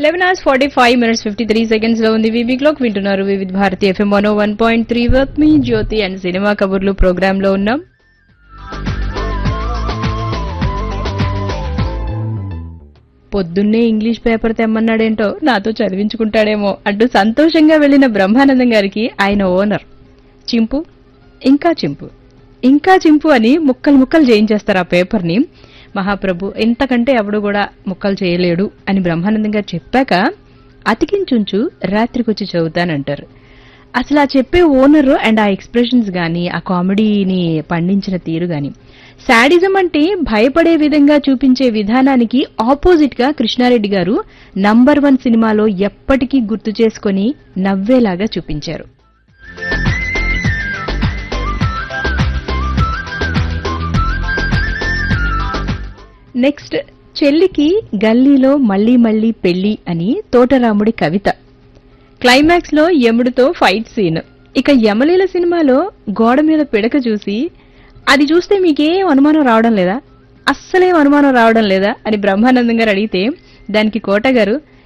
eleven hours forty five minutes fifty three seconds లో ఉంది వివి క్లాక్ వింటున్నారు Vividh Bharati FM one one point three వర్క్ మీ జ్యోతి అండ్ సినిమా కబుర్లు ప్రోగ్రామ్ లో ఉన్నాం పొద్దున్నే ఇంగ్లీష్ పేపర్ తెమ్మన్నాడేంటో నాతో చదివించుకుంటాడేమో అంటూ సంతోషంగా వెళ్లిన బ్రహ్మానందం గారికి ఆయన ఓనర్ చింపు ఇంకా చింపు ఇంకా చింపు అని ముక్కలు ముక్కలు చేయించేస్తారు ఆ పేపర్ని మహాప్రభు ఇంతకంటే ఎవడు కూడా ముక్కలు చేయలేడు అని బ్రహ్మానందం గారు చెప్పాక అతికించుంచు రాత్రికొచ్చి చదువుతానంటారు అసలు ఆ చెప్పే ఓనర్ అండ్ ఆ ఎక్స్ప్రెషన్స్ గాని ఆ కామెడీని పండించిన తీరు గాని శాడిజం అంటే భయపడే విధంగా చూపించే విధానానికి ఆపోజిట్ గా కృష్ణారెడ్డి గారు నంబర్ వన్ సినిమాలో ఎప్పటికీ గుర్తు చేసుకొని నవ్వేలాగా చూపించారు నెక్స్ట్ చెల్లికి గల్లీలో మళ్ళీ మళ్ళీ పెళ్లి అని తోటరాముడి కవిత క్లైమాక్స్ లో యముడితో ఫైట్ సీన్ ఇక యమలీల సినిమాలో గోడ మీద పిడక చూసి అది చూస్తే మీకేం అనుమానం రావడం లేదా అస్సలేం అనుమానం రావడం లేదా అని బ్రహ్మానందం గారు అడిగితే దానికి కోట గారు